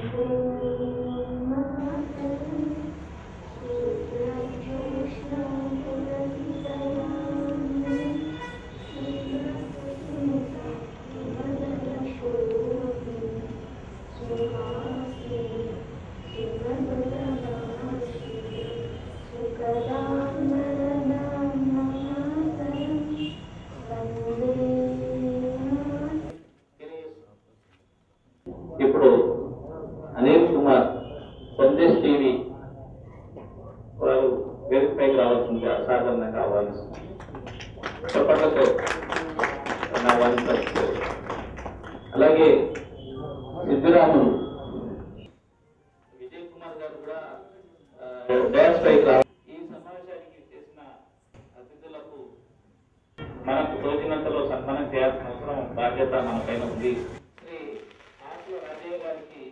ఇప్పుడు అనిల్ కుమార్ సందేశ్ టీవీ వారు వేదికపైకి రావాల్సింది అసాధారణంగా ఆహ్వానిస్తుంది చెప్పట్లతో నా వంశ అలాగే సిద్ధిరాములు విజయ్ కుమార్ గారు కూడా డ్యాన్స్ పైకి రావాలి ఈ సమావేశానికి చేసిన అతిథులకు మనకు తోచినంతలో సన్మానం చేయాల్సిన అవసరం బాధ్యత మన పైన ఉంది శ్రీ ఆకుల రాజయ్య గారికి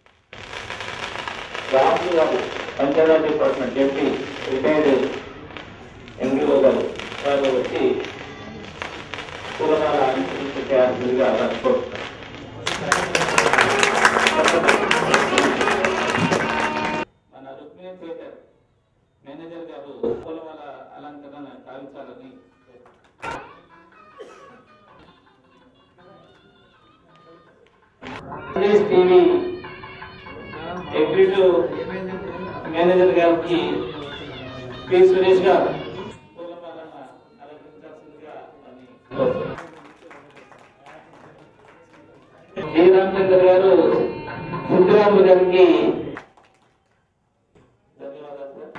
Ramulu garu panchayati department MP retired MPO garu వారు వచ్చి పూలమాల అనుసరించి చేయాల్సిందిగా కోరుతున్నాను మన రుక్మిణి థియేటర్ మేనేజర్ గారు పూలమాల అలంకరణ కావించాలని టీవీ ఎగ్జిక్యూటివ్ మేనేజర్ గారికి పి సురేష్ గారు పూలమాలను అలంకరించాల్సిందిగా అని కోరుతున్నాను. జి రామచంద్ర గారు సిద్ధరాములు గారికి ధన్యవాదాలు సార్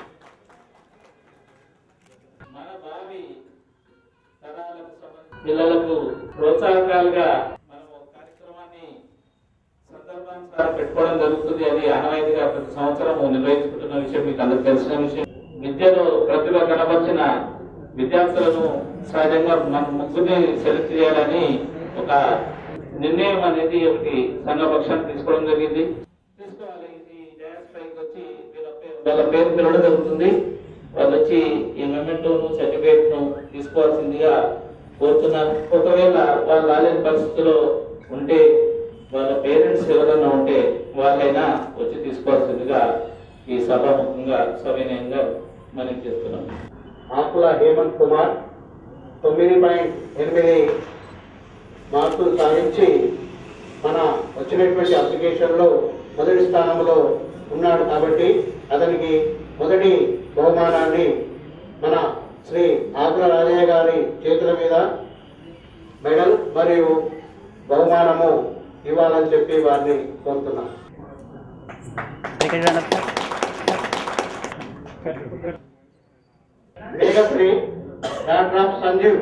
మన భావి తరాలకు సంబంధించి పిల్లలకు ప్రోత్సాహకాలుగా మనం ఒక కార్యక్రమాన్ని సందర్భానుసారం పెట్టుకోవడం జరుగుతుంది అది ఆనవాయితీగా ప్రతి సంవత్సరం నిర్వహించుకుంటున్న విషయం మీకు అందరికి తెలిసిన విషయం విద్యలో ప్రతిభ కనబర్చిన విద్యార్థులను సహజంగా మన ముగ్గురిని సెలెక్ట్ చేయాలని ఒక నిర్ణయం అనేది ఒకటి సంఘపక్షాన్ని తీసుకోవడం జరిగింది తీసుకోవాలి ఇది డయాస్ పైకి వచ్చి వీళ్ళ పేరు వాళ్ళ పేరు పిలవడం జరుగుతుంది వాళ్ళు వచ్చి ఈ మెమెంటోను సర్టిఫికేట్ ను తీసుకోవాల్సిందిగా కోరుతున్నాను ఒకవేళ వాళ్ళు రాలేని పరిస్థితిలో ఉంటే వాళ్ళ పేరెంట్స్ ఎవరైనా ఉంటే వాళ్ళైనా వచ్చి తీసుకోవాల్సిందిగా ఈ సభాముఖంగా సవినయంగా మనం చేస్తున్నాం ఆకుల హేమంత్ కుమార్ తొమ్మిది పాయింట్ ఎనిమిది మార్కులు సాధించి మన వచ్చినటువంటి అప్లికేషన్లో మొదటి స్థానంలో ఉన్నాడు కాబట్టి అతనికి మొదటి బహుమానాన్ని మన శ్రీ ఆకుల రాజయ్య గారి చేతుల మీద మెడల్ మరియు బహుమానము ఇవ్వాలని చెప్పి వారిని కోరుతున్నాను Meghasri doctor of Sanjeev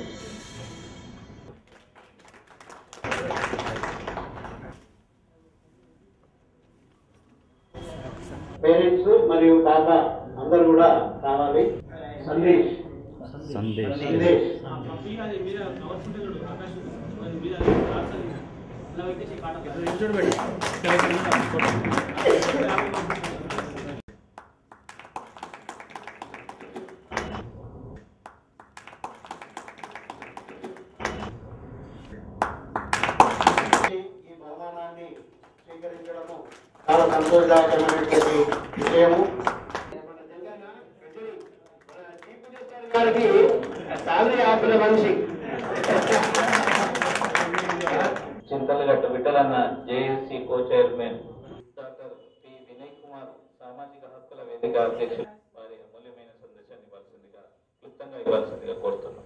parents మరియు పాప అందరు కూడా కావాలి సందేశ్ సందేశ్ సందేశ్ ఈ బహుమానాన్ని స్వీకరించడము చాలా సంతోషదాయకమైనటువంటి విషయము గారికి శాలరీ ఆపిన మనిషి Chintalagatta Vithalanna JAC co chairman doctor P Vinay Kumar సామాజిక హక్కుల వేదిక అధ్యక్షులు వారి అమూల్యమైన సందేశాన్ని ఇవ్వాల్సిందిగా క్లుప్తంగా ఇవ్వాల్సిందిగా కోరుతున్నాం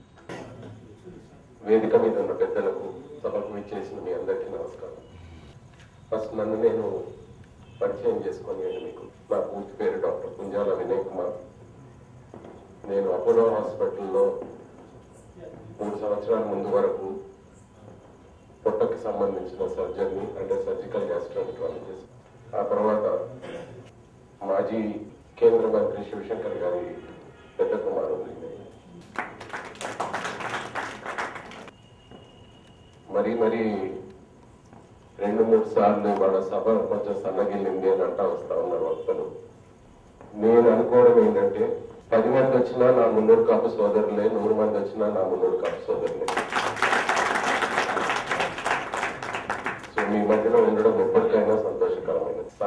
వేదిక మీద ఉన్న పెద్దలకు సభకు విచ్చేసిన మీ అందరికీ నమస్కారం ఫస్ట్ నన్ను నేను పరిచయం చేసుకొని మీకు నా పూర్తి పేరు డాక్టర్ పుంజాల వినయ్ కుమార్ నేను అపోలో హాస్పిటల్లో మూడు సంవత్సరాల ముందు వరకు పొట్టకి సంబంధించిన సర్జరీ అంటే సర్జికల్ గ్యాస్ట్రాంట్రాలజిస్ట్ ఆ తర్వాత మాజీ కేంద్ర మంత్రి శివశంకర్ గారి పెద్ద కుమారుడు మరీ మరీ రెండు మూడు సార్లు వాళ్ళ సభ కొంచెం సన్నగిల్లింది అని అంటా వస్తా ఉన్నారు వక్తలు నేను అనుకోవడం ఏంటంటే పది మంది వచ్చినా నా మున్నూరు కాపు సోదరులే నూరు మంది వచ్చినా నా మున్నూరు కాపు సోదరులే సో మీ మధ్యలో ఉండడం ఎప్పటికైనా సంతోషకరం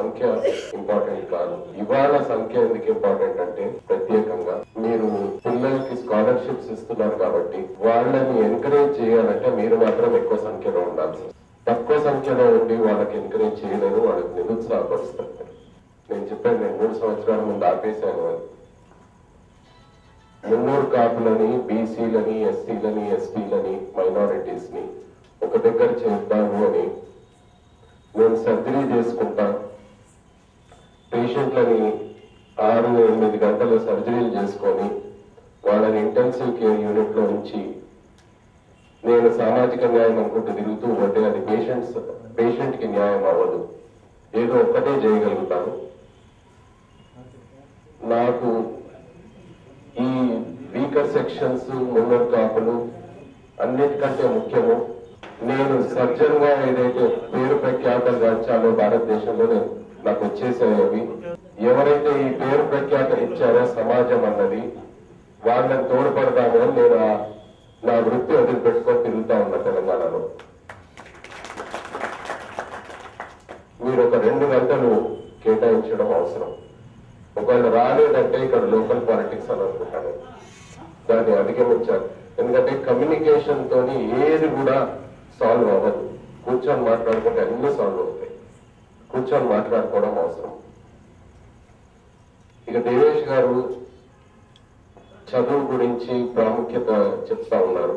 సంఖ్య ఇంపార్టెంట్ కాదు ఇవాళ సంఖ్య ఎందుకు ఇంపార్టెంట్ అంటే ప్రత్యేకంగా మీరు పిల్లలకి స్కాలర్షిప్స్ ఇస్తున్నారు కాబట్టి వాళ్ళని ఎంకరేజ్ చేయాలంటే మీరు మాత్రం ఎక్కువ సంఖ్యలో ఉండాల్సి వస్తుంది. తక్కువ సంఖ్యలో ఉండి వాళ్ళకి ఎంకరేజ్ చేయలేరు వాళ్ళకి నిరుత్సాహపరుస్తారు నేను చెప్పాను నేను మూడు సంవత్సరాల ముందు ఆపేశాను అని మున్నూరు కాపులని బీసీలని ఎస్సీలని ఎస్టీలని మైనారిటీస్ ని ఒక దగ్గర చేద్దాము అని నేను సర్జరీ చేసుకుంటా పేషెంట్లని ఆరు ఎనిమిది గంటల సర్జరీలు చేసుకొని వాళ్ళని ఇంటెన్సివ్ కేర్ యూనిట్ లో ఉంచి నేను సామాజిక న్యాయం అనుకుంటూ తిరుగుతూ ఉంటే అది పేషెంట్స్ పేషెంట్ కి న్యాయం అవ్వదు ఏదో ఒక్కటే చేయగలుగుతాను నాకు ఈ వీకర్ సెక్షన్స్ మున్నర్ కాపులు అన్నిటికంటే ముఖ్యము నేను సర్జన్ గా ఏదైతే పేరు ప్రఖ్యాతలు గాంచాలో భారతదేశంలో నేను నాకు వచ్చేసాయి అవి ఎవరైతే ఈ పేరు ప్రఖ్యాతలు ఇచ్చారో సమాజం అన్నది వాళ్ళని తోడ్పడతాము అని నేను ఆ- నా వృత్తి వదిలిపెట్టుకొని తిరుగుతా ఉన్నా తెలంగాణలో మీరు ఒక రెండు గంటలు కేటాయించడం అవసరం ఒకవేళ రాలేదంటే ఇక్కడ లోకల్ పాలిటిక్స్ అని అనుకుంటాను దాన్ని అధిగమించాలి ఎందుకంటే కమ్యూనికేషన్ తోని ఏది కూడా సాల్వ్ అవ్వదు కూర్చొని మాట్లాడుకుంటే అన్ని సాల్వ్ అవుతాయి కూర్చొని మాట్లాడుకోవడం అవసరం ఇక దేవేష్ గారు చదువు గురించి ప్రాముఖ్యత చెప్తా ఉన్నారు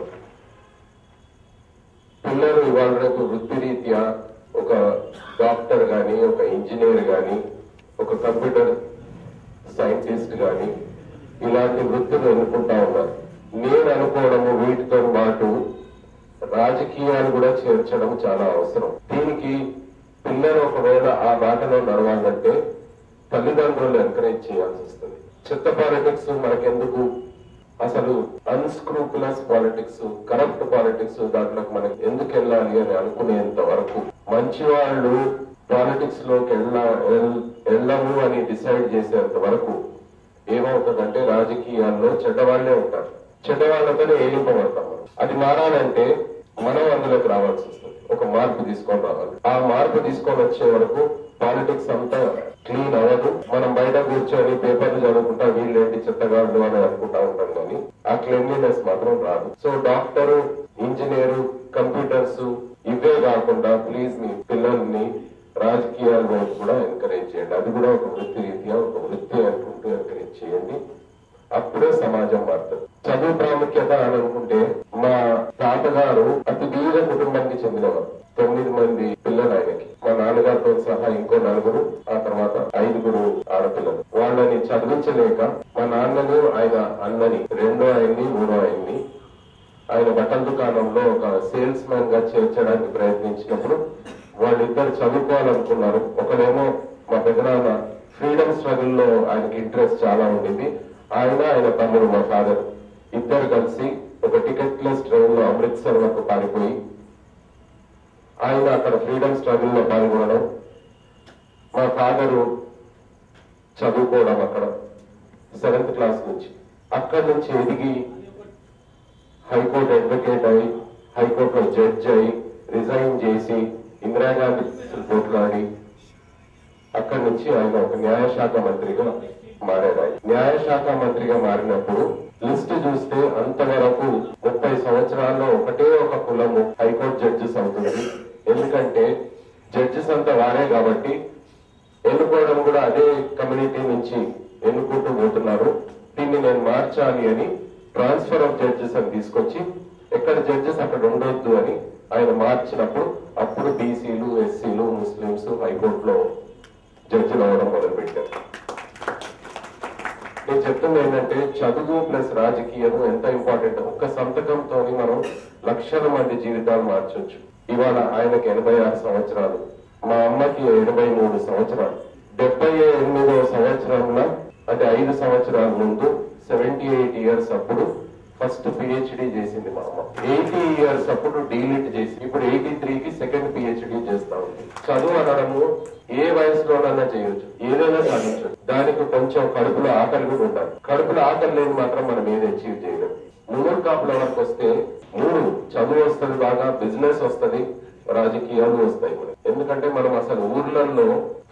పిల్లలు ఇవాళ రేపు వృత్తిరీత్యా ఒక డాక్టర్ గాని ఒక ఇంజనీర్ గాని ఒక కంప్యూటర్ సైంటిస్ట్ గాని ఇలాంటి వృత్తులు ఎన్నుకుంటా ఉన్నారు నేను అనుకోవడము వీటితో పాటు రాజకీయాలు కూడా చేర్చడం చాలా అవసరం దీనికి పిల్లలు ఒకవేళ ఆ బాటలో నడవాలంటే తల్లిదండ్రులు ఎంకరేజ్ చేయాల్సి వస్తుంది చెత్త పాలిటిక్స్ మనకెందుకు అసలు అన్స్క్రూపులస్ పాలిటిక్స్ కరప్ట్ పాలిటిక్స్ దాంట్లోకి మనకి ఎందుకు వెళ్ళాలి అని అనుకునేంత వరకు మంచి వాళ్ళు పాలిటిక్స్ లోకి వెళ్ళ వెళ్- వెళ్ళము అని డిసైడ్ చేసేంత వరకు ఏమవుతుందంటే రాజకీయాల్లో చెడ్డవాళ్లే ఉంటారు చెడ్డవాళ్లతోనే ఏలింపబడతాం మనం. అది మారాలంటే మనం అందులోకి రావాల్సి వస్తుంది ఒక మార్పు తీసుకొని రావాలి ఆ మార్పు తీసుకొని వచ్చే వరకు పాలిటిక్స్ అంతా క్లీన్ అవ్వదు మనం బయట కూర్చొని పేపర్లు చదువుకుంటా వీళ్ళేంటి చెత్తగాళ్ళు అని అనుకుంటా ఉంటాం కానీ ఆ క్లీన్లీనెస్ మాత్రం రాదు సో డాక్టరు ఇంజనీరు కంప్యూటర్స్ ఇవే కాకుండా ప్లీజ్ మీ పిల్లల్ని రాజకీయాల వైపు కూడా ఎంకరేజ్ చేయండి అది కూడా ఒక వృత్తి రీత్యా ఒక వృత్తి అనుకుంటూ ఎంకరేజ్ చేయండి అప్పుడే సమాజం మారుతుంది చదువు ప్రాముఖ్యత అని అనుకుంటే మా తాతగారు అతి బీద కుటుంబానికి చెందినవారు తొమ్మిది మంది పిల్లలు ఆయనకి మా నాన్నగారితో సహా ఇంకో నలుగురు ఆ తర్వాత ఐదుగురు ఆడపిల్లలు వాళ్ళని చదివించలేక మా నాన్నను ఆయన అన్నని రెండో ఆయన్ని మూడో ఆయన్ని ఆయన బట్టల దుకాణంలో ఒక సేల్స్ మ్యాన్ గా చేర్చడానికి ప్రయత్నించినప్పుడు వాళ్ళిద్దరు చదువుకోవాలనుకున్నారు ఒకడేమో మా పెద్దనాన్న ఫ్రీడమ్ స్ట్రగుల్ లో ఆయనకి ఇంట్రెస్ట్ చాలా ఉండింది ఆయన ఆయన తమ్ముడు మా ఫాదర్ ఇద్దరు కలిసి ఒక టికెట్ లెస్ ట్రైన్ లో అమృత్సర్ వరకు పారిపోయి ఆయన అక్కడ ఫ్రీడమ్ స్ట్రగుల్ లో పాల్గొనడం మా ఫాదరు చదువుకోవడం అక్కడ సెవెంత్ క్లాస్ నుంచి అక్కడి నుంచి ఎదిగి హైకోర్టు అడ్వకేట్ అయి హైకోర్టులో జడ్జ్ అయి రిజైన్ చేసి ఇందిరాగాంధీ పోట్లాడి అక్కడి నుంచి ఆయన ఒక న్యాయశాఖ మంత్రిగా మారారు ఆయన న్యాయశాఖ మంత్రిగా మారినప్పుడు లిస్ట్ చూస్తే అంతవరకు ముప్పై సంవత్సరాల్లో ఒకటే ఒక కులము హైకోర్టు జడ్జెస్ అవుతుంది ఎందుకంటే జడ్జెస్ అంతా వారే కాబట్టి ఎన్నుకోవడం కూడా అదే కమ్యూనిటీ నుంచి ఎన్నుకుంటూ పోతున్నారు దీన్ని నేను మార్చాలి అని ట్రాన్స్ఫర్ ఆఫ్ జడ్జెస్ అని తీసుకొచ్చి ఎక్కడ జడ్జెస్ అక్కడ ఉండొద్దు అని ఆయన మార్చినప్పుడు అప్పుడు బీసీలు ఎస్సీలు ముస్లింస్ హైకోర్టులో జడ్జిలు అవ్వడం మొదలుపెట్టారు నేను చెప్తుంది ఏంటంటే చదువు ప్లస్ రాజకీయం ఎంత ఇంపార్టెంట్ ఒక్క సంతకంతో మనం లక్షల మంది జీవితాలు మార్చొచ్చు ఇవాళ ఆయనకి ఎనభై ఆరు సంవత్సరాలు మా అమ్మకి ఎనభై మూడు సంవత్సరాలు డెబ్బై ఎనిమిదవ సంవత్సరంలో అంటే ఐదు సంవత్సరాల ముందు సెవెంటీ ఎయిట్ ఇయర్స్ అప్పుడు ఫస్ట్ పిహెచ్డి చేసింది మా అమ్మ ఎయిటీ ఇయర్స్ అప్పుడు డీలిట్ చేసి ఇప్పుడు ఎయిటీ త్రీకి సెకండ్ పిహెచ్డి చేస్తా ఉంది చదువు అనడము ఏ వయసులోనైనా చేయొచ్చు ఏదైనా సాధించవచ్చు దానికి కొంచెం కడుపులో ఆకలి కూడా ఉండాలి కడుపులో ఆకలి లేని మాత్రం మనం ఏది అచీవ్ చేయలేం మూడు కాపుల వరకు వస్తే మూడు చదువు వస్తుంది బాగా బిజినెస్ వస్తది రాజకీయాలు వస్తాయి కూడా ఎందుకంటే మనం అసలు ఊర్లలో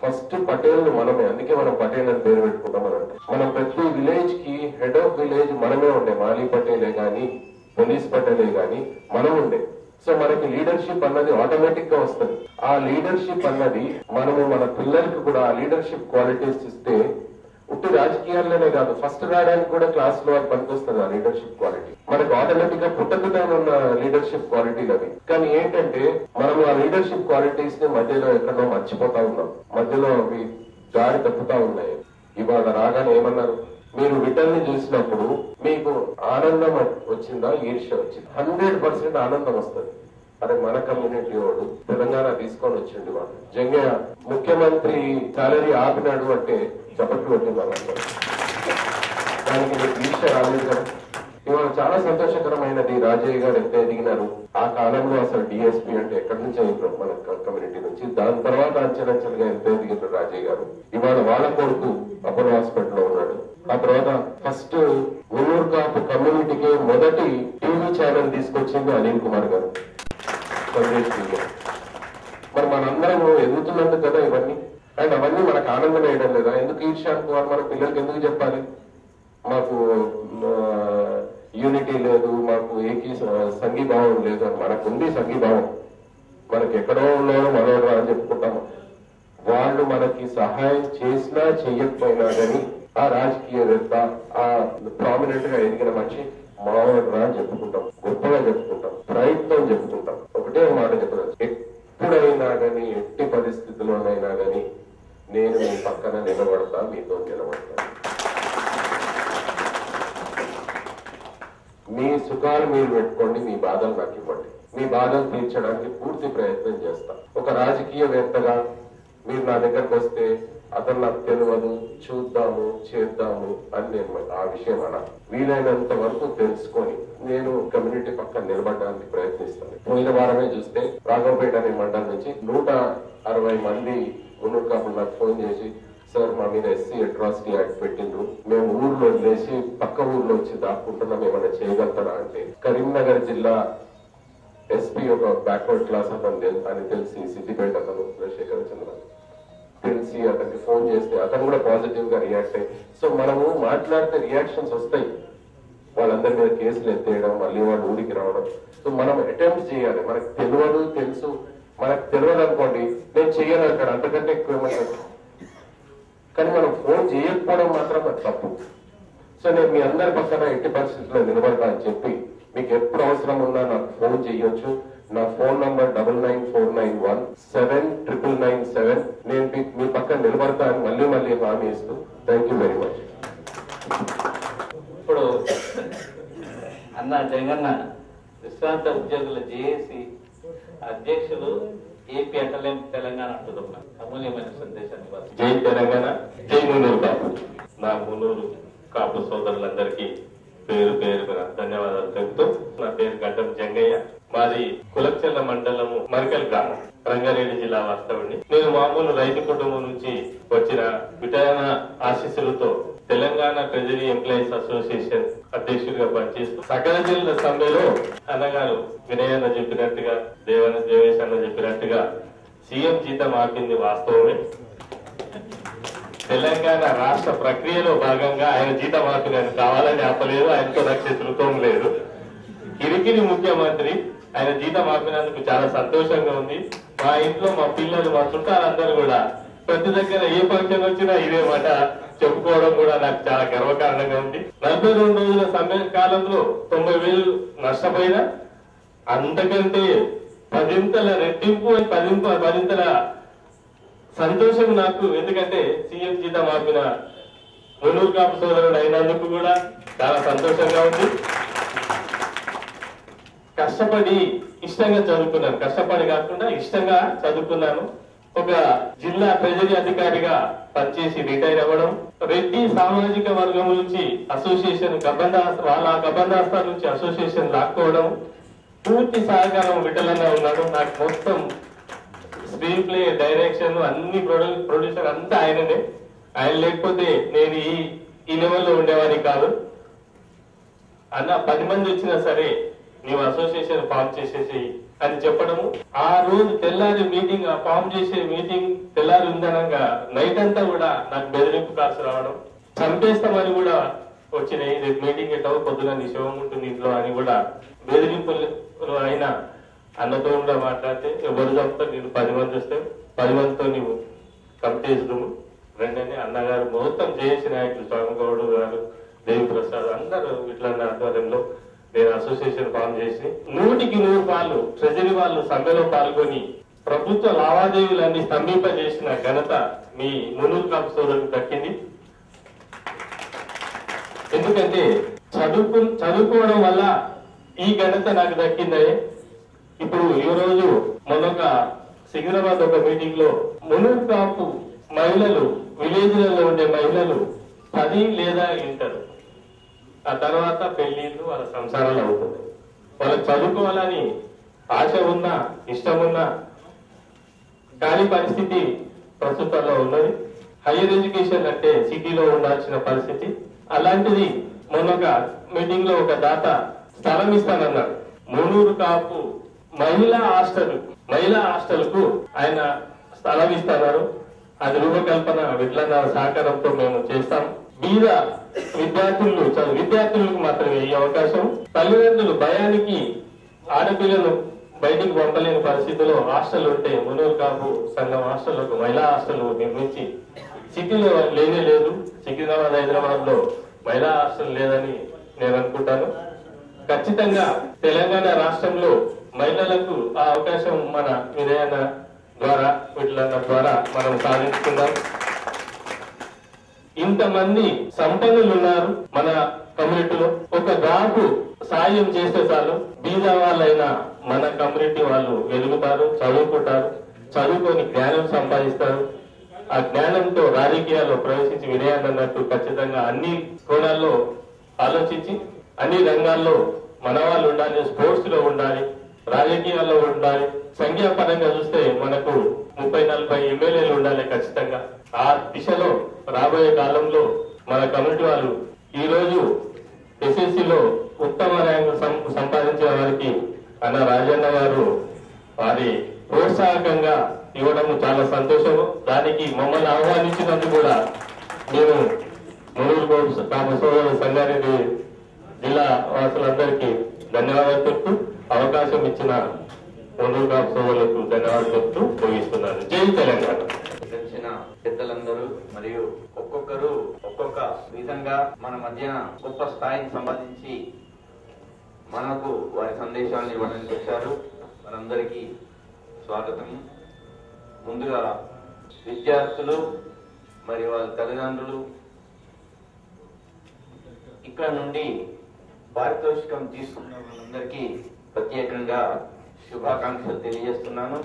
ఫస్ట్ పటేల్ మనమే అందుకే మనం పటేల్ అని పేరు పెట్టుకుంటాం అని అంటాం మనం ప్రతి విలేజ్ కి హెడ్ ఆఫ్ విలేజ్ మనమే ఉండే మాలీ పటేలే గాని పోలీస్ పటేలే గాని మనం ఉండే సో మనకి లీడర్షిప్ అన్నది ఆటోమేటిక్ గా వస్తుంది ఆ లీడర్షిప్ అన్నది మనము మన పిల్లలకి కూడా ఆ లీడర్షిప్ క్వాలిటీస్ ఇస్తే ఉట్టి రాజకీయాల్లోనే కాదు ఫస్ట్ రావడానికి కూడా క్లాస్ లో అది పనికొస్తుంది ఆ లీడర్షిప్ క్వాలిటీ మనకు ఆటోమేటిక్ గా పుట్టకదాని ఉన్న లీడర్షిప్ క్వాలిటీలు అవి కానీ ఏంటంటే మనం ఆ లీడర్షిప్ క్వాలిటీస్ ని మధ్యలో ఎక్కడో మర్చిపోతా ఉన్నాం మధ్యలో అవి దారి తప్పుతా ఉన్నాయి ఇవాళ రాగానే ఏమన్నారు మీరు రిటర్న్ ని చూసినప్పుడు మీకు ఆనందం వచ్చిందా ఈర్ష్య వచ్చింది హండ్రెడ్ పర్సెంట్ ఆనందం వస్తుంది అరే మన కమ్యూనిటీ వాడు తెలంగాణ తీసుకొని వచ్చిండు వాళ్ళు జంగయ్య ముఖ్యమంత్రి సాలరీ ఆపినాడు అంటే చప్పట్లు కొట్టింది వాళ్ళందరూ దానికి మీకు ఈర్ష్య రాలేదు కదా ఇవాళ చాలా సంతోషకరమైనది రాజయ్య గారు ఎంత ఎదిగినారు ఆ కాలంలో అసలు డిఎస్పీ అంటే ఎక్కడి నుంచి అయినారు మన కమ్యూనిటీ నుంచి దాని తర్వాత అంచెలంచెలుగా ఎంత ఎదిగినారు రాజయ్య గారు ఇవాళ వాళ్ళ కొడుకు అపోలో హాస్పిటల్ లో ఉన్నాడు ఆ తర్వాత ఫస్ట్ ఉల్లూరు కాపు కమ్యూనిటీకి మొదటి టీవీ ఛానల్ తీసుకొచ్చింది అనిల్ కుమార్ గారు సందేశ్ టీవీ మరి మనందరం ఎదుగుతున్నందుకు కదా ఇవన్నీ అండ్ అవన్నీ మనకు ఆనందం వేయడం లేదా ఎందుకు ఈర్ష్య అనుకోవాలి మన పిల్లలకి ఎందుకు చెప్పాలి మాకు యూనిటీ లేదు మాకు ఏకీ సంఘీభావం లేదు అని మనకు ఉంది సంఘీభావం మనకి ఎక్కడో ఉన్నారో మనోడు అని చెప్పుకుంటాము వాళ్ళు మనకి సహాయం చేసినా చెయ్యకపోయినా కానీ ఆ రాజకీయవేత్త ఆ ప్రామినెంట్ గా ఎదిగిన మనిషి మావాడు రా అని చెప్పుకుంటాం గొప్పగా చెప్పుకుంటాం ప్రయత్నం చెప్పుకుంటాం ఒకటే మాట చెప్పదు ఎప్పుడైనా కానీ ఎట్టి పరిస్థితుల్లోనైనా కానీ నేను మీ పక్కన నిలబడతా మీతో నిలబడతా మీ సుఖాలు మీరు పెట్టుకోండి మీ బాధలు నాకు ఇవ్వండి మీ బాధలు తీర్చడానికి పూర్తి ప్రయత్నం చేస్తా ఒక రాజకీయవేత్తగా మీరు నా దగ్గరకు వస్తే అతను నాకు తెలియదు చూద్దాము చేద్దాము అని నేను ఆ విషయం అలా వీలైనంత వరకు తెలుసుకొని నేను కమ్యూనిటీ పక్కన నిలబడడానికి ప్రయత్నిస్తాను పోయిన వారమే చూస్తే రాఘవపేట అనే మండలం నుంచి నూట అరవై మంది ఉన్నూరు కాపులు నాకు ఫోన్ చేసి సార్ మా మీద ఎస్సీ అట్రాసిటీ యాక్ట్ పెట్టిండ్రు మేము ఊర్లో వదిలేసి పక్క ఊర్లో వచ్చి దాక్కుంటున్నాం ఏమైనా చేయగలుగుతారా అంటే కరీంనగర్ జిల్లా ఎస్పీ ఒక బ్యాక్వర్డ్ క్లాస్ అతను తెల్- అని తెలిసి సిద్దిపేట అతను చంద్రశేఖర చంద్ర తెలిసి అతనికి ఫోన్ చేస్తే అతను కూడా పాజిటివ్ గా రియాక్ట్ అయ్యి సో మనము మాట్లాడితే రియాక్షన్స్ వస్తాయి వాళ్ళందరి మీద కేసులు ఎత్తేయడం మళ్ళీ వాళ్ళు ఊరికి రావడం సో మనం అటెంప్ట్ చేయాలి మనకు తెలియదు తెలుసు మనకు తెలియదు అనుకోండి నేను చెయ్యను అక్కడ అంతకంటే ఎక్కువ ఏమంటారు కానీ మనం ఫోన్ చేయకపోవడం మాత్రం అది తప్పు సో నేను మీ అందరి పక్కన ఎట్టి పరిస్థితుల్లో నిలబడతా అని చెప్పి మీకు ఎప్పుడు అవసరం ఉన్నా నాకు ఫోన్ చేయొచ్చు నా phone number double nine four nine one seven triple nine seven నేను మీ- మీ పక్కన నిలబడతా అని మళ్ళీ మళ్ళీ హామీ ఇస్తూ థ్యాంక్ యూ వెరీ మచ్ ఇప్పుడు అన్న జగన్న విశ్రాంత ఉద్యోగుల జేఏసీ అధ్యక్షులు ఏపీ అటలేం తెలంగాణ అంటున్నారు అమూల్యమైన సందేశాన్ని ఇవ్వాలి. జై తెలంగాణ జై మునూరు కాపు నా మునూరు కాపు సోదరులందరికీ పేరు పేరు మీద ధన్యవాదాలు తెలుపుతూ నా పేరు గడ్డం జంగయ్య మాది కులచెల్ల మండలము మరికల్ గ్రామం రంగారెడ్డి జిల్లా వాస్తవుడిని నేను మామూలు రైతు కుటుంబం నుంచి వచ్చిన విటయన ఆశీస్సులతో తెలంగాణ ట్రెజరీ ఎంప్లాయీస్ అసోసియేషన్ అధ్యక్షుడిగా పనిచేస్తూ సకల జిల్లా సమ్మెలో అన్నగారు వినయన్న చెప్పినట్టుగా దేవన దేవేశ్ అన్న చెప్పినట్టుగా సీఎం జీతం ఆపింది వాస్తవమే తెలంగాణ రాష్ట్ర ప్రక్రియలో భాగంగా ఆయన జీతం ఆపినది కావాలని ఆపలేదు ఆయనతో నాకు శత్రుత్వం లేదు కిరికిరి ముఖ్యమంత్రి ఆయన జీతం ఆపినందుకు చాలా సంతోషంగా ఉంది మా ఇంట్లో మా పిల్లలు మా చుట్టాలందరూ కూడా ప్రతి దగ్గర ఏ ఫంక్షన్ వచ్చినా ఇదే మాట చెప్పుకోవడం కూడా నాకు చాలా గర్వకారణంగా ఉంది నలభై రెండు రోజుల సమ్మె కాలంలో తొంభై వేలు నష్టపోయినా అంతకంటే పదింతల రెట్టింపు పదింపు పదింతల సంతోషం నాకు ఎందుకంటే సీఎం జీతం ఆపిన మునూరు కాపు సోదరుడు అయినందుకు కూడా చాలా సంతోషంగా ఉంది కష్టపడి ఇష్టంగా చదువుకున్నాను కష్టపడి కాకుండా ఇష్టంగా చదువుకున్నాను ఒక జిల్లా ట్రెజరీ అధికారిగా పనిచేసి రిటైర్ అవ్వడం రెడ్డి సామాజిక వర్గం నుంచి అసోసియేషన్ గబందాస్ వాళ్ళ గబందాస్తాల నుంచి అసోసియేషన్ లాక్కోవడం పూర్తి సహకారం విటలన్నా ఉన్నాడు నాకు మొత్తం స్క్రీన్ ప్లే డైరెక్షన్ అన్ని ప్రొడ్యూ ప్రొడ్యూసర్ అంతా ఆయననే ఆయన లేకపోతే నేను ఈ ఈ లెవెల్లో ఉండేవాడిని కాదు అన్న పది మంది వచ్చినా సరే నీవు అసోసియేషన్ ఫామ్ చేసేసి అని చెప్పడము ఆ రోజు తెల్లారి మీటింగ్ ఆ ఫామ్ చేసే మీటింగ్ తెల్లారి ఉందనగా నైట్ అంతా కూడా నాకు బెదిరింపు కాల్స్ రావడం చంపేస్తామని కూడా వచ్చినాయి రేపు మీటింగ్ ఎట్టావు పొద్దున నీ శవం ఉంటుంది ఇంట్లో అని కూడా బెదిరింపులు అయినా అన్నతో కూడా మాట్లాడితే ఎవరు చంపుతారు నేను పది మంది వస్తే పది మందితో నీవు కంపేసుకుము రెండని అన్నగారు మొత్తం జేఏసీ నాయకులు స్వామిగౌడు గారు దేవి ప్రసాద్ అందరూ ఇట్లా ఆధ్వర్యంలో నేను అసోసియేషన్ ఫామ్ చేసి నూటికి నూరు పాలు ట్రెజరీ వాళ్ళు సమ్మెలో పాల్గొని ప్రభుత్వ లావాదేవీలన్నీ స్తంభింపజేసిన ఘనత మీ మునూరు కాపు సోదరులకు దక్కింది ఎందుకంటే చదువుకు చదువుకోవడం వల్ల ఈ ఘనత నాకు దక్కిందే ఇప్పుడు ఈ రోజు మొన్నొక సికింద్రాబాద్ ఒక మీటింగ్ లో మునూరు కాపు మహిళలు విలేజ్లలో ఉండే మహిళలు పది లేదా ఇంటర్ ఆ తర్వాత పెళ్లిళ్ళు వాళ్ళ సంసారాలు అవుతుంది వాళ్ళకి చదువుకోవాలని ఆశ ఉన్నా ఇష్టం ఉన్నా కానీ పరిస్థితి ప్రస్తుతంలో ఉన్నది హైయర్ ఎడ్యుకేషన్ అంటే సిటీలో ఉండాల్సిన పరిస్థితి అలాంటిది మొన్న ఒక మీటింగ్ లో ఒక దాత స్థలం ఇస్తానన్నాడు మునూరు కాపు మహిళా హాస్టల్ మహిళా హాస్టల్ కు ఆయన స్థలం ఇస్తున్నారు అది రూపకల్పన విట్లన్న సహకారంతో మేము చేస్తాం బీద విద్యార్థులు చదువు విద్యార్థులకు మాత్రమే ఈ అవకాశం తల్లిదండ్రులు భయానికి ఆడపిల్లలు బయటికి పంపలేని పరిస్థితిలో హాస్టల్ ఉంటే మునూరు కాపు సంఘం హాస్టల్ ఒక మహిళా హాస్టల్ నిర్మించి సిటీలో లేనే లేదు సికింద్రాబాద్ హైదరాబాద్ లో మహిళా హాస్టల్ లేదని నేను అనుకుంటాను ఖచ్చితంగా తెలంగాణ రాష్ట్రంలో మహిళలకు ఆ అవకాశం మన వినయన ద్వారా వీటిలన్న ద్వారా మనం సాధించుకుందాం ఇంతమంది సంపన్నులు ఉన్నారు మన కమ్యూనిటీలో ఒక గాకు సాయం చేస్తే చాలు బీద వాళ్ళైనా మన కమ్యూనిటీ వాళ్ళు వెలుగుతారు చదువుకుంటారు చదువుకొని జ్ఞానం సంపాదిస్తారు ఆ జ్ఞానంతో రాజకీయాల్లో ప్రవేశించి వినయాన్ని అన్నట్టు ఖచ్చితంగా అన్ని కోణాల్లో ఆలోచించి అన్ని రంగాల్లో మన వాళ్ళు ఉండాలి స్పోర్ట్స్ లో ఉండాలి రాజకీయాల్లో ఉండాలి సంఖ్యాపరంగా చూస్తే మనకు ముప్పై నలభై ఎమ్మెల్యేలు ఉండాలి ఖచ్చితంగా ఆ దిశలో రాబోయే కాలంలో మన కమ్యూనిటీ వాళ్ళు ఈ రోజు ఎస్ఎస్సిలో ఉత్తమ ర్యాంకు సం- సంపాదించిన వారికి అన్న రాజన్న గారు వారి ప్రోత్సాహకంగా ఇవ్వడం చాలా సంతోషము దానికి మమ్మల్ని ఆహ్వానించినందుకు కూడా నేను మునుగురు గోపు- కాపు సోదరు సంగారెడ్డి జిల్లా వాసులందరికీ ధన్యవాదాలు చెప్తూ అవకాశం ఇచ్చిన మునుగురు కాపు సోదరులకు ధన్యవాదాలు చెప్తూ ముగిస్తున్నాను జై తెలంగాణ తెలిసిన పెద్దలందరూ మరియు ఒక్కొక్కరు ఒక్కొక్క విధంగా మన మధ్యన గొప్ప స్థాయిని సంపాదించి మనకు వారి సందేశాలను ఇవ్వడానికి వచ్చారు వారందరికీ స్వాగతం ముందుగా విద్యార్థులు మరియు వాళ్ళ తల్లిదండ్రులు ఇక్కడ నుండి పారితోషికం తీసుకున్న వాళ్ళందరికీ ప్రత్యేకంగా శుభాకాంక్షలు తెలియజేస్తున్నాను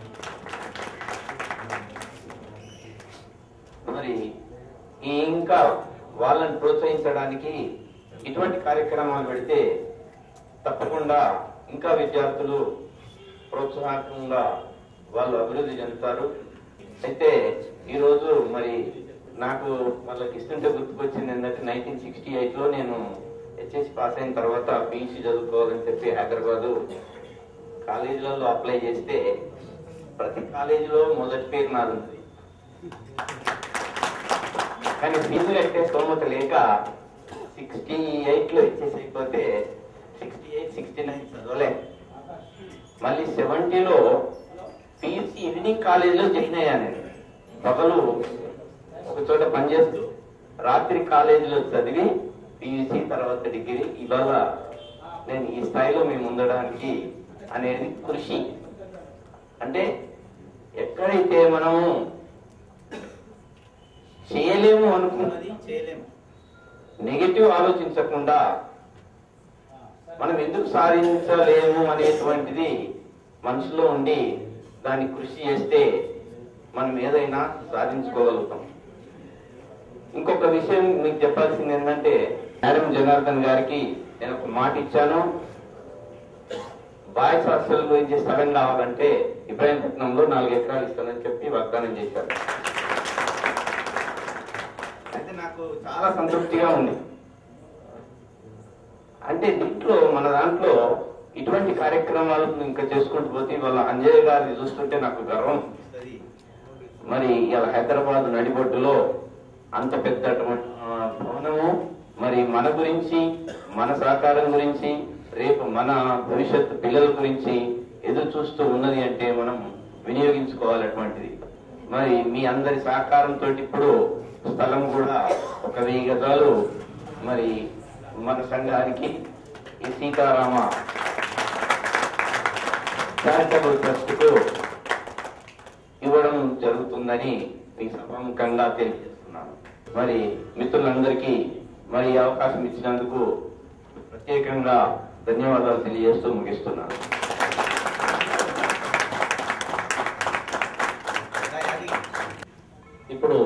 మరి ఈ ఇంకా వాళ్ళని ప్రోత్సహించడానికి ఇటువంటి కార్యక్రమాలు పెడితే తప్పకుండా ఇంకా విద్యార్థులు ప్రోత్సాహకంగా వాళ్ళు అభివృద్ధి చెందుతారు అయితే ఈరోజు మరి నాకు వాళ్ళకి ఇస్తుంటే గుర్తుకొచ్చింది ఏంటంటే నైన్టీన్ సిక్స్టీ ఎయిట్ లో నేను హెచ్ఎస్ పాస్ అయిన తర్వాత బీసీ చదువుకోవాలని చెప్పి హైదరాబాదు కాలేజీలలో అప్లై చేస్తే ప్రతి కాలేజీలో మొదటి పేరు నాది ఉంది కానీ ఫీజు కట్టే స్తోమత లేక సిక్స్టీ ఎయిట్ లో ఇచ్చేసి అయిపోతే సిక్స్టీ ఎయిట్ సిక్స్టీ నైన్ చదవలే మళ్ళీ సెవెంటీలో పీసీ ఈవినింగ్ కాలేజీలో జాయిన్ అయ్యా నేను పగలు ఒక చోట పనిచేస్తూ రాత్రి కాలేజీలో చదివి పీయూసీ తర్వాత డిగ్రీ ఇవాళ నేను ఈ స్థాయిలో మేము ఉండడానికి అనేది కృషి అంటే ఎక్కడైతే మనము చేయలేము అనుకున్నది చేయలేము నెగిటివ్ ఆలోచించకుండా మనం ఎందుకు సాధించలేము అనేటువంటిది మనసులో ఉండి దాన్ని కృషి చేస్తే మనం ఏదైనా సాధించుకోగలుగుతాం ఇంకొక విషయం మీకు చెప్పాల్సింది ఏంటంటే మేడం జనార్దన్ గారికి నేను ఒక మాట ఇచ్చాను బాయ్స్ హాస్టల్ గురించి స్థలం కావాలంటే ఇబ్రాహీంపట్నంలో నాలుగు ఎకరాలు ఇస్తానని చెప్పి వాగ్దానం చేశారు అయితే నాకు చాలా సంతృప్తిగా ఉంది అంటే దీంట్లో మన దాంట్లో ఇటువంటి కార్యక్రమాలను ఇంకా చేసుకుంటూ పోతే వాళ్ళ అంజయ్య గారిని చూస్తుంటే నాకు గర్వం అనిపిస్తది. మరి ఇలా హైదరాబాద్ నడిబొడ్డులో అంత పెద్ద అటువంటి, ఆ, భవనము మరి మన గురించి మన సహకారం గురించి రేపు మన భవిష్యత్తు పిల్లల గురించి ఎదురు చూస్తూ ఉన్నది అంటే మనం వినియోగించుకోవాలటువంటిది మరి మీ అందరి సహకారంతో ఇప్పుడు స్థలం కూడా ఒక వెయ్యి గజాలు మరి మన సంఘానికి ఈ సీతారామ చారిటబుల్ ట్రస్ట్ కు ఇవ్వడం జరుగుతుందని మీ సభాముఖంగా తెలియజేస్తున్నాను మరి మిత్రులందరికీ మరి ఈ అవకాశం ఇచ్చినందుకు ప్రత్యేకంగా ధన్యవాదాలు తెలియజేస్తూ ముగిస్తున్నాను ఇప్పుడు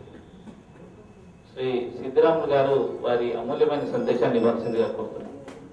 శ్రీ సిద్ధరాములు గారు వారి అమూల్యమైన సందేశాన్ని ఇవ్వాల్సిందిగా కోరుతున్నాను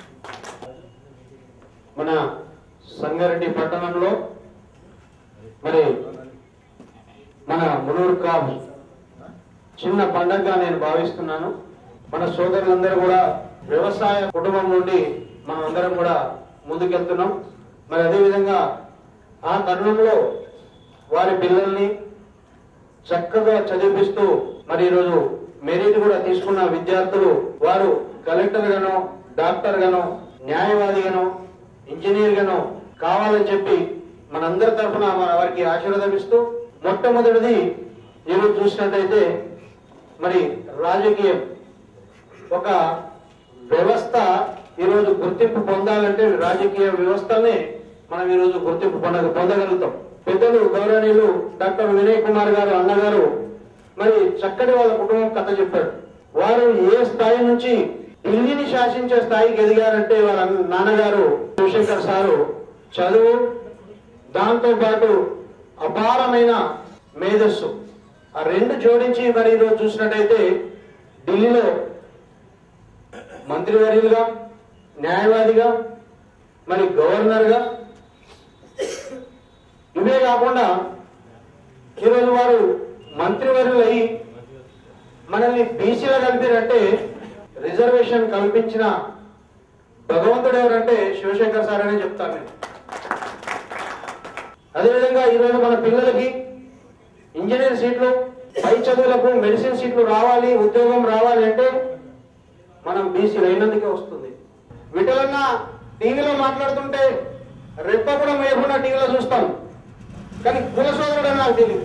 మన సంగారెడ్డి పట్టణంలో మరి మన మునూరు క్రాప్ చిన్న పండగగా నేను భావిస్తున్నాను మన సోదరులందరూ కూడా వ్యవసాయ కుటుంబం నుండి మనం అందరం కూడా ముందుకెళ్తున్నాం మరి అదేవిధంగా ఆ తరుణంలో వారి పిల్లల్ని చక్కగా చదివిపిస్తూ మరి ఈరోజు మెరిట్ కూడా తీసుకున్న విద్యార్థులు వారు కలెక్టర్ గానో డాక్టర్ గానో న్యాయవాది గానో ఇంజనీర్ గానో కావాలని చెప్పి మనందరి తరఫున వారికి ఆశీర్వాదం ఇస్తూ మొట్టమొదటిది ఈరోజు చూసినట్టయితే మరి రాజకీయం ఒక వ్యవస్థ ఈరోజు గుర్తింపు పొందాలంటే రాజకీయ వ్యవస్థనే మనం ఈరోజు గుర్తింపు పొంద పొందగలుగుతాం పెద్దలు గౌరవనీయులు డాక్టర్ వినయ్ కుమార్ గారు అన్నగారు మరి చక్కటి వాళ్ళ కుటుంబం కథ చెప్పాడు వారు ఏ స్థాయి నుంచి ఢిల్లీని శాసించే స్థాయికి ఎదిగారంటే వాళ్ళ నాన్నగారు శివశంకర్ సారు చదువు దాంతో పాటు అపారమైన మేధస్సు ఆ రెండు జోడించి మరి ఈరోజు చూసినట్టయితే ఢిల్లీలో మంత్రివర్యులుగా న్యాయవాదిగా మరి గవర్నర్గా ఇవే కాకుండా ఈరోజు వారు మంత్రివర్యులు అయి మనల్ని బీసీలో కలిపారంటే రిజర్వేషన్ కల్పించిన భగవంతుడు ఎవరంటే శివశంకర్ సార్ అనే చెప్తాను నేను అదేవిధంగా ఈరోజు మన పిల్లలకి ఇంజనీర్ సీట్లు పై చదువులకు మెడిసిన్ సీట్లు రావాలి ఉద్యోగం రావాలి అంటే మనం బీసీలు అయినందుకే వస్తుంది విటలన్న టీవీలో మాట్లాడుతుంటే రెప్ప కూడా మేయకుండా టీవీలో చూస్తాం కానీ కుల సోదరుడు అని నాకు తెలియదు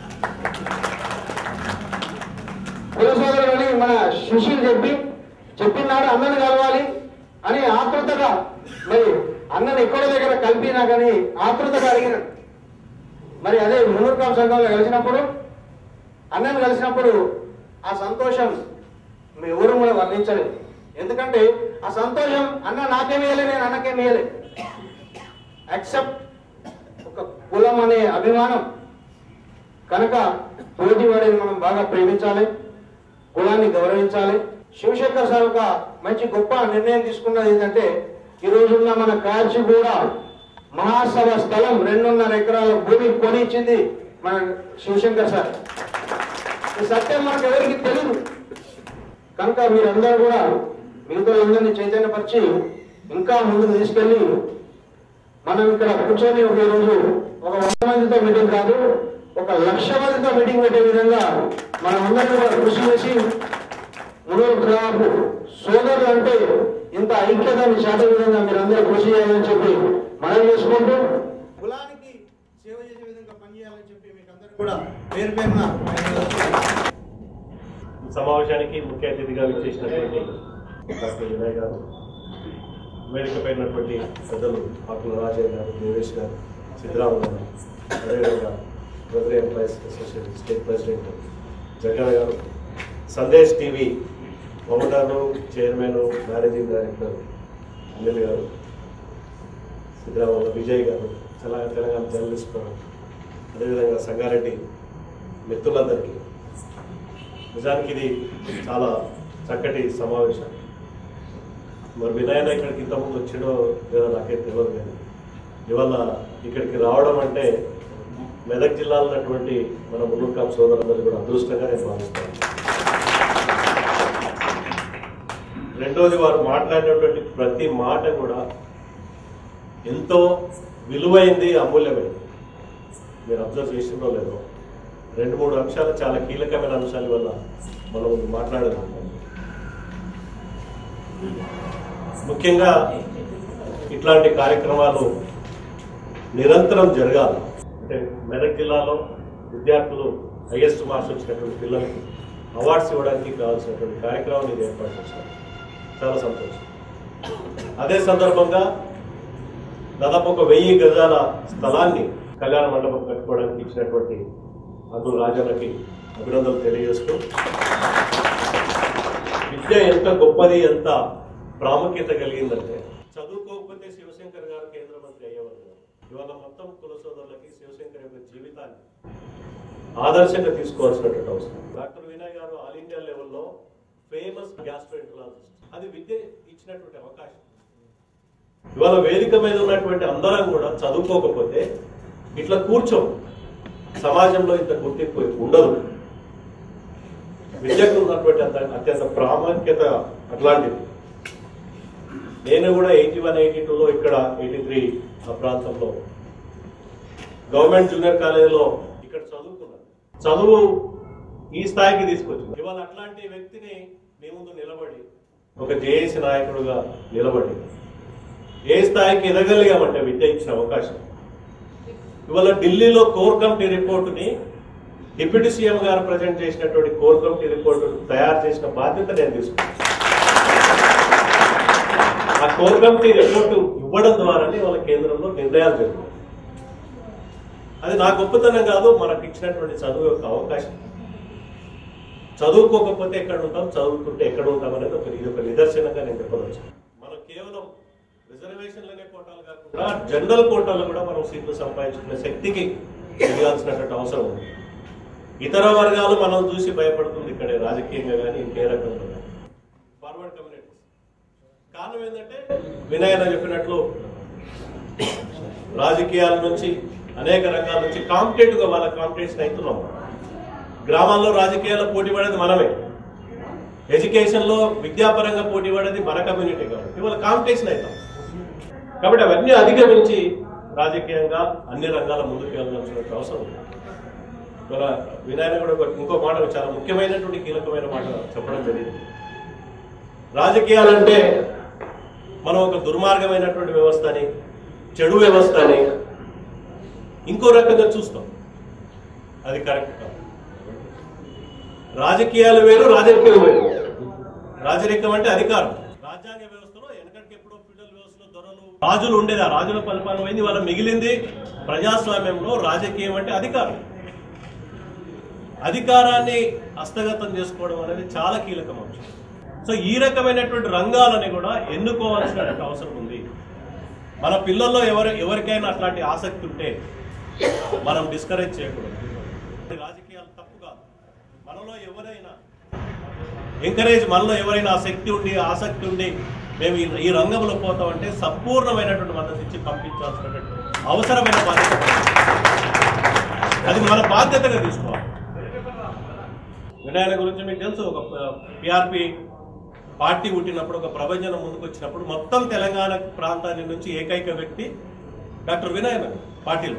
కుల సోదరుడు అని మన సుశీల్ చెప్పి చెప్పినాడు అన్నని కలవాలి అని ఆతృతగా మరి అన్నని ఎక్కడో దగ్గర కలిపినా కానీ ఆతృతగా అడిగినాడు మరి అదే మునూర్కాం సంఘంలో కలిసినప్పుడు అన్నను కలిసినప్పుడు ఆ సంతోషం మీ ఎవరు కూడా వర్ణించలేదు ఎందుకంటే ఆ సంతోషం అన్న నాకేం ఇయ్యలే నేను అన్నకేం ఇయ్యలే యాక్సెప్ట్ ఒక కులం అనే అభిమానం కనుక పోటీ వాడిని మనం బాగా ప్రేమించాలి కులాన్ని గౌరవించాలి శివశంకర్ సార్ ఒక మంచి గొప్ప నిర్ణయం తీసుకున్నది ఏంటంటే ఈ రోజున్న మన కాచి కూడా మహాసభ స్థలం రెండున్నర ఎకరాల భూమి కొని ఇచ్చింది మన శివశంకర్ సార్ ఈ సత్యం మనకు ఎవరికి తెలియదు కనుక మీరందరూ కూడా మిగతా అందరినీ చైతన్యపరిచి ఇంకా ముందుకు తీసుకెళ్లి మనం ఇక్కడ కూర్చొని ఒక రోజు ఒక వంద మందితో మీటింగ్ కాదు ఒక లక్ష మందితో మీటింగ్ పెట్టే విధంగా మనం అందరం కూడా కృషి చేసి మునూరు గ్రామపు సోదరులు అంటే ఇంత ఐక్యతని చాటే విధంగా మీరు అందరూ కృషి చేయాలని చెప్పి మనం చేసుకుంటూ కులానికి సేవ చేసే విధంగా పనిచేయాలని చెప్పి మీకు అందరూ కూడా పేరు పేరున ఈ సమావేశానికి ముఖ్య అతిథిగా విచ్చేసినటువంటి డాక్టర్ వినయ్ గారు వేదికపై ఉన్నటువంటి పెద్దలు ఆకుల రాజయ్య గారు దేవేష్ గారు సిద్ధరాము గారు అదేవిధంగా brother employees association state president Jagan garu Sandesh TV founder chairman managing director Anil garu Siddaramaiah Vijay గారు తెలంగాణ తెలంగాణ జర్నలిస్ట్ ఫోరం అదేవిధంగా సంగారెడ్డి మిత్రులందరికీ నిజానికి ఇది చాలా చక్కటి సమావేశం మరి వినాయన ఇక్కడికి ఇంతకుముందు వచ్చిడో లేదో నాకే తెలియదు కానీ ఇవాళ ఇక్కడికి రావడం అంటే మెదక్ జిల్లాలో ఉన్నటువంటి మన మున్నూరు సోదరులందరూ కూడా అదృష్టంగా నేను భావిస్తాను రెండోది వారు మాట్లాడినటువంటి ప్రతి మాట కూడా ఎంతో విలువైంది అమూల్యమైంది మీరు అబ్జర్వ్ చేసిందో లేదో రెండు మూడు అంశాలు చాలా కీలకమైన అంశాల వల్ల మనం మాట్లాడదాం ముఖ్యంగా ఇట్లాంటి కార్యక్రమాలు నిరంతరం జరగాలి అంటే మెదక్ జిల్లాలో విద్యార్థులు హైయెస్ట్ మార్క్స్ వచ్చినటువంటి పిల్లలకి అవార్డ్స్ ఇవ్వడానికి కావాల్సినటువంటి కార్యక్రమం ఇది ఏర్పాటు చేశారు చాలా సంతోషం అదే సందర్భంగా దాదాపు ఒక వెయ్యి గజాల స్థలాన్ని కళ్యాణ మండపం కట్టుకోవడానికి ఇచ్చినటువంటి అందులో రాజన్నకి అభినందనలు తెలియజేస్తూ విద్య ఎంత గొప్పది ఎంత ప్రాముఖ్యత కలిగిందంటే చదువుకోకపోతే శివశంకర్ గారు కేంద్ర మంత్రి అయ్యేవారు కాదు. ఇవాళ మొత్తం కుల సోదరులకి శివశంకర్ యొక్క జీవితాన్ని ఆదర్శంగా తీసుకోవాల్సినటువంటి అవసరం doctor Vinay garu all India లెవెల్లో ఫేమస్ గ్యాస్ట్రోఎంటరాలజిస్ట్ అది విద్య ఇచ్చినటువంటి అవకాశం ఇవాళ వేదిక మీద ఉన్నటువంటి అందరం కూడా చదువుకోకపోతే ఇట్లా కూర్చోం సమాజంలో ఇంత గుర్తింపు ఉండదు విద్యకు ఉన్నటువంటి అంత అత్యంత ప్రాముఖ్యత అట్లాంటిది నేను కూడా ఎయిటీ వన్ ఎయిటీ టూలో ఇక్కడ ఎయిటీ త్రీ ఆ ప్రాంతంలో గవర్నమెంట్ జూనియర్ కాలేజీలో ఇక్కడ చదువుకున్నాను చదువు ఈ స్థాయికి తీసుకొచ్చింది ఇవాళ అట్లాంటి వ్యక్తిని మీ ముందు నిలబడి ఒక జేఏసీ నాయకుడుగా నిలబడి ఏ స్థాయికి ఎదగలిగామంటే విద్య ఇచ్చిన అవకాశం ఇవాళ ఢిల్లీలో కోర్ కమిటీ రిపోర్టుని డిప్యూటీ సీఎం గారు ప్రజెంట్ చేసినటువంటి కోర్ కమిటీ రిపోర్టు తయారు చేసిన బాధ్యత నేను తీసుకున్నాను ఆ కోర్ కమిటీ రిపోర్టు ఇవ్వడం ద్వారానే వాళ్ళ కేంద్రంలో నిర్ణయాలు జరిగాయి అది నా గొప్పతనం కాదు మనకు ఇచ్చినటువంటి చదువు యొక్క అవకాశం చదువుకోకపోతే ఎక్కడ ఉంటాం చదువుకుంటే ఎక్కడ ఉంటాం అనేది ఒక ఇది ఒక నిదర్శనంగా నేను చెప్పవచ్చు మనం కేవలం రిజర్వేషన్లనే కోటాలు కాకుండా జనరల్ కోటాలు కూడా మనం సీట్లు సంపాదించుకునే శక్తికి ఎదగాల్సినటువంటి అవసరం ఉంది ఇతర వర్గాలు మనం చూసి భయపడుతుంది ఇక్కడే రాజకీయంగా కానీ ఇంకే రకంగా కానీ ఫార్వర్డ్ కమ్యూనిటీస్ కారణం ఏంటంటే వినయన చెప్పినట్లు రాజకీయాల నుంచి అనేక రంగాల నుంచి కాంపిటేటివ్ గా వాళ్ళ కాంపిటీషన్ అవుతున్నాం గ్రామాల్లో రాజకీయాల్లో పోటీ పడేది మనమే ఎడ్యుకేషన్ లో విద్యాపరంగా పోటీ పడేది మన కమ్యూనిటీ కాబట్టి ఇవాళ కాంపిటీషన్ అవుతాం కాబట్టి అవన్నీ అధిగమించి రాజకీయంగా అన్ని రంగాల ముందుకు వెళ్ళాల్సిన అవసరం ఉంది ఇవాళ వినాయన కూడా ఒక- ఇంకో మాట చాలా ముఖ్యమైనటువంటి కీలకమైన మాట చెప్పడం జరిగింది రాజకీయాలంటే మనం ఒక దుర్మార్గమైనటువంటి వ్యవస్థ అని చెడు వ్యవస్థ అని ఇంకో రకంగా చూస్తాం అది కరెక్ట్ కాదు రాజకీయాలు వేరు రాజకీయం వేరు రాజరికం అంటే అధికారం రాజ్యాంగ వ్యవస్థలో వెనకటికి ఎప్పుడో ఫిడల్ వ్యవస్థలో దొరలు రాజులు ఉండేది ఆ రాజుల పరిపాలన పోయింది వాళ్ళ మిగిలింది ప్రజాస్వామ్యంలో రాజకీయం అంటే అధికారం అధికారాన్ని హస్తగతం చేసుకోవడం అనేది చాలా కీలకం అంశం సో ఈ రకమైనటువంటి రంగాలని కూడా ఎన్నుకోవాల్సినటువంటి అవసరం ఉంది మన పిల్లల్లో ఎవరు ఎవరికైనా అట్లాంటి ఆసక్తి ఉంటే మనం డిస్కరేజ్ చేయకూడదు రాజకీయాలు తప్పు కాదు మనలో ఎవరైనా ఎంకరేజ్ మనలో ఎవరైనా ఆ శక్తి ఉండి ఆసక్తి ఉండి మేము ఈ- ఈ రంగంలో పోతామంటే సంపూర్ణమైనటువంటి మద్దతు ఇచ్చి పంపించాల్సినటువంటి అవసరమైన బాధ్యత అది మన బాధ్యతగా తీసుకోవాలి వినాయన గురించి మీకు తెలుసు ఒక పిఆర్పి పార్టీ పుట్టినప్పుడు ఒక ప్రభంజనం ముందుకు వచ్చినప్పుడు మొత్తం తెలంగాణ ప్రాంతాన్ని నుంచి ఏకైక వ్యక్తి డాక్టర్ వినాయన పార్టీలో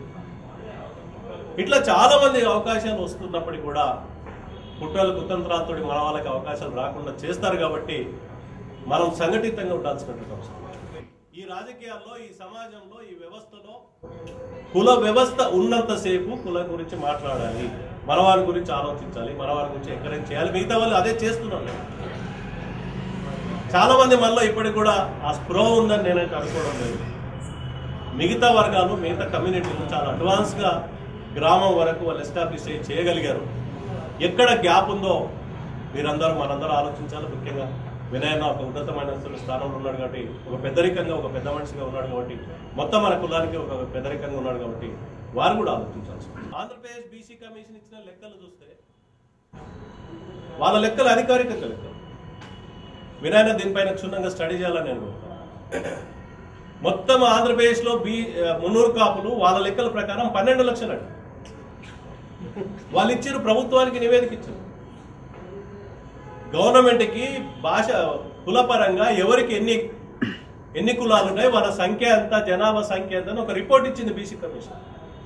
ఇట్లా చాలా మంది అవకాశాలు వస్తున్నప్పటికీ కూడా కుట్రలు కుతంత్రాలతో మన వాళ్ళకి అవకాశాలు రాకుండా చేస్తారు కాబట్టి మనం సంఘటితంగా ఉండాల్సినటువంటి అవసరం ఈ రాజకీయాల్లో ఈ సమాజంలో ఈ వ్యవస్థలో కుల వ్యవస్థ ఉన్నంతసేపు కులం గురించి మాట్లాడాలి మన వారి గురించి ఆలోచించాలి మన వారి గురించి ఎంకరేజ్ చేయాలి మిగతా వాళ్ళు అదే చేస్తున్నారు చాలా మంది మనలో ఇప్పటికి కూడా ఆ స్ప్రో ఉందని నేనైతే అనుకోవడం లేదు మిగతా వర్గాలు మిగతా కమ్యూనిటీలు చాలా అడ్వాన్స్ గా గ్రామం వరకు వాళ్ళు ఎస్టాబ్లిష్ చేయగలిగారు ఎక్కడ గ్యాప్ ఉందో మీరందరూ మనందరూ ఆలోచించాలి ముఖ్యంగా వినయన ఒక ఉన్నతమైన స్థానంలో ఉన్నాడు కాబట్టి ఒక పెద్దరికంగా ఒక పెద్ద మనిషిగా ఉన్నాడు కాబట్టి మొత్తం మన కులానికి ఒక పెద్దరికంగా ఉన్నాడు కాబట్టి వారు కూడా ఆలోచించాల్సి ఉంది. ఆంధ్రప్రదేశ్ బీసీ కమిషన్ ఇచ్చిన లెక్కలు చూస్తే వాళ్ళ లెక్కలు అధికారికంగా లెక్కలు వినాయన దీనిపైన క్షుణ్ణంగా స్టడీ చేయాలని నేను కోరుతున్నాను. మొత్తం ఆంధ్రప్రదేశ్ లో బీ మున్నూరు కాపులు వాళ్ళ లెక్కల ప్రకారం పన్నెండు లక్షలు అండి వాళ్ళు ఇచ్చారు ప్రభుత్వానికి నివేదిక ఇచ్చారు గవర్నమెంట్ కి భాష కులపరంగా ఎవరికి ఎన్ని ఎన్ని కులాలు ఉన్నాయి వాళ్ళ సంఖ్య ఎంత జనాభా సంఖ్య ఎంత అని ఒక రిపోర్ట్ ఇచ్చింది బీసీ కమిషన్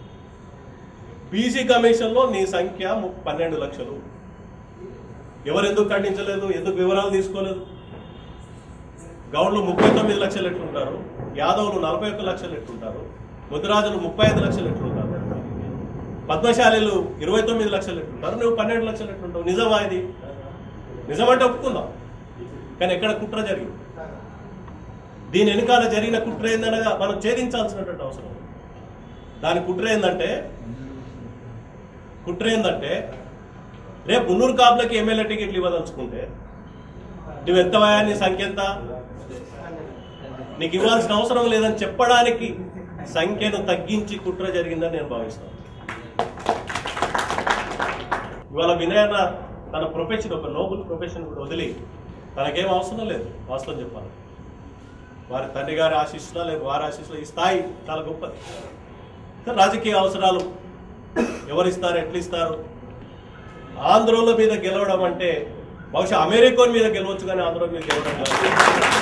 బీసీ కమిషన్ లో నీ సంఖ్య ము- పన్నెండు లక్షలు ఎవరు ఎందుకు ఖండించలేదు ఎందుకు వివరాలు తీసుకోలేదు గౌడ్లు ముప్పై తొమ్మిది లక్షలు ఎట్లుంటారు యాదవులు నలభై ఒక్క లక్షలు ఎట్లుంటారు ముద్రాజులు ముప్పై ఐదు లక్షలు ఎట్లుంటారు పద్మశాలీలు ఇరవై తొమ్మిది లక్షలు ఎట్లుంటారు నువ్వు పన్నెండు లక్షలు ఎట్లుంటావు నిజమా ఇది నిజమంటే ఒప్పుకుందాం కానీ ఎక్కడ కుట్ర జరిగింది దీని వెనకాల జరిగిన కుట్ర ఏందనగా మనం ఛేదించాల్సినటువంటి అవసరం ఉంది. దాని కుట్ర ఏందంటే కుట్ర ఏందంటే రేపు మున్నూరు కాపులకి ఎమ్మెల్యే టికెట్లు ఇవ్వదలుచుకుంటే నువ్వు ఎంత వయా నీ సంఖ్య ఎంత నీకు ఇవ్వాల్సిన అవసరం లేదని చెప్పడానికి సంఖ్యను తగ్గించి కుట్ర జరిగిందని నేను భావిస్తాను ఇవాళ వినయన తన ప్రొఫెషన్ ఒక నోబుల్ ప్రొఫెషన్ కూడా వదిలి తనకేం అవసరం లేదు వాస్తవం చెప్పాలి వారి తండ్రి గారి ఆశీస్సులా లేదు వారి ఆశీస్సులో ఈ స్థాయి చాలా గొప్పది కానీ రాజకీయ అవసరాలు ఎవరు ఇస్తారు ఎట్లా ఇస్తారు ఆంధ్రోల మీద గెలవడం అంటే బహుశా అమెరికన్ మీద గెలవచ్చు కానీ ఆంధ్ర మీద గెలవడం కాదు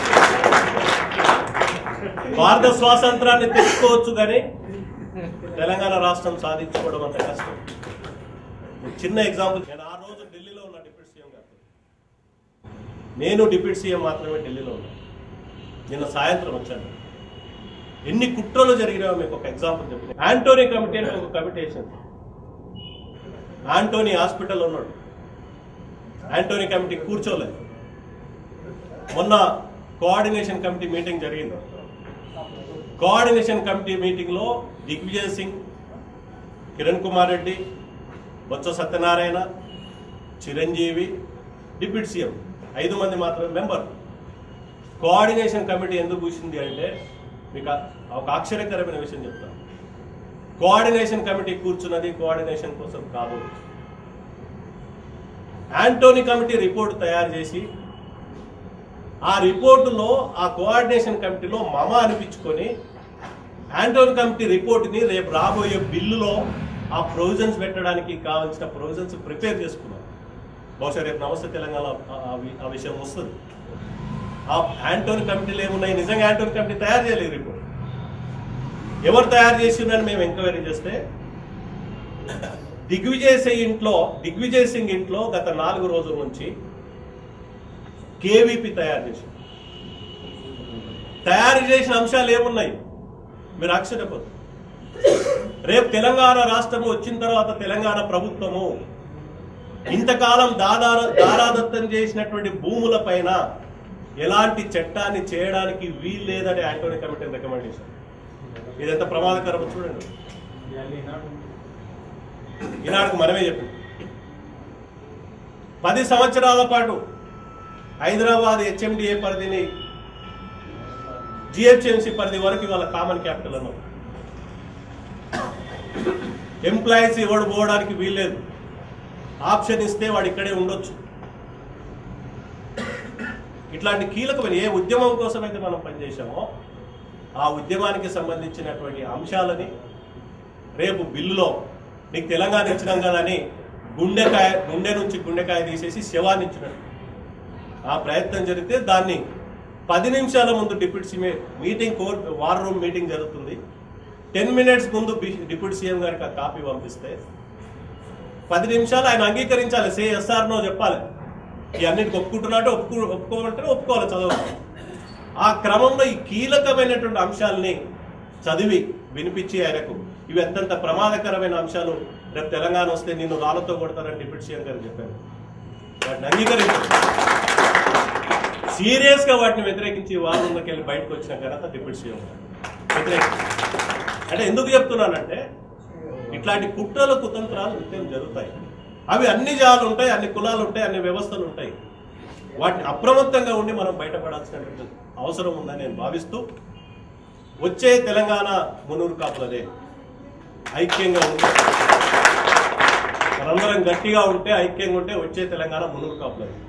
భారత స్వాతంత్రాన్ని తెచ్చుకోవచ్చు కానీ తెలంగాణ రాష్ట్రం సాధించుకోవడం అంత కష్టం ఒక చిన్న ఎగ్జాంపుల్ నేను ఆ రోజు ఢిల్లీలో ఉన్న డిప్యూటీ సీఎం గారు నేను డిప్యూటీ సీఎం మాత్రమే ఢిల్లీలో ఉన్నా నిన్న సాయంత్రం వచ్చాను ఎన్ని కుట్రలు జరిగినాయో మీకు ఒక ఎగ్జాంపుల్ చెప్పి యాంటోనీ కమిటీ అని ఒక కమిటీ వేసింది యాంటోనీ హాస్పిటల్ ఉన్నాడు యాంటోనీ కమిటీ కూర్చోలేదు మొన్న కోఆర్డినేషన్ కమిటీ మీటింగ్ జరిగింది కోఆర్డినేషన్ కమిటీ మీటింగ్ లో దిగ్విజయ్ సింగ్ కిరణ్ కుమార్ రెడ్డి బొత్స సత్యనారాయణ చిరంజీవి డిప్యూటీ సీఎం ఐదు మంది మాత్రమే మెంబర్ కోఆర్డినేషన్ కమిటీ ఎందుకు కూర్చుంది అంటే మీకు ఆ- ఒక ఆశ్చర్యకరమైన విషయం చెప్తాను కోఆర్డినేషన్ కమిటీ కూర్చున్నది కోఆర్డినేషన్ కోసం కాదు యాంటోనీ కమిటీ రిపోర్ట్ తయారు చేసి ఆ రిపోర్టులో ఆ కోఆర్డినేషన్ కమిటీలో మమ అనిపించుకొని యాంటోనీ కమిటీ రిపోర్ట్ని రేపు రాబోయే బిల్లులో ఆ ప్రొవిజన్స్ పెట్టడానికి కావాల్సిన ప్రొవిజన్స్ ప్రిపేర్ చేసుకున్నాం బహుశా రేపు నమస్తే తెలంగాణ ఆ- ఆ వి- ఆ విషయం వస్తుంది ఆ యాంటోనీ కమిటీలు ఏమున్నాయి నిజంగా యాంటోనీ కమిటీ తయారు చేయలేదు రిపోర్ట్ ఎవరు తయారు చేసిందని మేము ఎంక్వైరీ చేస్తే దిగ్విజయ్ సింగ్ ఇంట్లో దిగ్విజయ్ సింగ్ ఇంట్లో గత నాలుగు రోజుల నుంచి కేవీపీ తయారు చేసి తయారు చేసిన అంశాలు ఏమున్నాయి మీరు ఆశ్చర్యపోతారు రేపు తెలంగాణ రాష్ట్రం వచ్చిన తర్వాత తెలంగాణ ప్రభుత్వము ఇంతకాలం దాదార దారాదత్తం చేసినటువంటి భూముల పైన ఎలాంటి చట్టాన్ని చేయడానికి వీలు లేదని యాంటోనీ కమిటీ రికమెండ్ చేశారు ఇది ఎంత ప్రమాదకరమో చూడండి ఈనాడుకు మనమే చెప్పింది పది సంవత్సరాల పాటు హైదరాబాద్ హెచ్ఎండిఏ పరిధిని జిహెచ్ఎంసీ పరిధి వరకు వాళ్ళ కామన్ క్యాపిటల్ అన్నారు ఎంప్లాయీస్ ఎవడు పోవడానికి వీల్లేదు ఆప్షన్ ఇస్తే వాడు ఇక్కడే ఉండొచ్చు ఇట్లాంటి కీలకమైన ఏ ఉద్యమం కోసం అయితే మనం పనిచేసామో ఆ ఉద్యమానికి సంబంధించినటువంటి అంశాలని రేపు బిల్లులో నీకు తెలంగాణ ఇచ్చినాం కదా అని గుండెకాయ గుండె నుంచి గుండెకాయ తీసేసి శవాన్ని ఇచ్చినట్టు ఆ ప్రయత్నం జరిగితే దాన్ని పది నిమిషాల ముందు deputy CM meeting core war room meeting జరుగుతుంది టెన్ మినిట్స్ ముందు బి- డిప్యూటీ సీఎం గారికి ఆ కాపీ పంపిస్తే పది నిమిషాలు ఆయన అంగీకరించాలి సే ఎస్ఆర్ నో చెప్పాలి ఈ అన్నిటికి ఒప్పుకుంటున్నట్టు ఒప్పుకో ఒప్పుకోమంటే ఒప్పుకోవాలి చదవాలి ఆ క్రమంలో ఈ కీలకమైనటువంటి అంశాలని చదివి వినిపించి ఆయనకు ఇవి అత్యంత ప్రమాదకరమైన అంశాలు రేపు తెలంగాణ వస్తే నిన్ను రాళ్లతో కొడతారని డిప్యూటీ సీఎం గారు చెప్పారు వాటిని అంగీకరించారు సీరియస్ గా వాటిని వ్యతిరేకించి వాళ్ళకి వెళ్ళి బయటకు వచ్చిన ఘనత డిప్యూటీ సీఎం గారు వ్యతిరేకించారు అంటే ఎందుకు చెప్తున్నానంటే ఇట్లాంటి కుట్రలు కుతంత్రాలు నిత్యం జరుగుతాయి అవి అన్ని జాలు ఉంటాయి అన్ని కులాలు ఉంటాయి అన్ని వ్యవస్థలు ఉంటాయి వాటిని అప్రమత్తంగా ఉండి మనం బయటపడాల్సినటువంటి అవసరం ఉందని నేను భావిస్తూ వచ్చే తెలంగాణ మునూరు కాపులదే ఐక్యంగా ఉంటే మనందరం గట్టిగా ఉంటే ఐక్యంగా ఉంటే వచ్చే తెలంగాణ మునూరు కాపులదే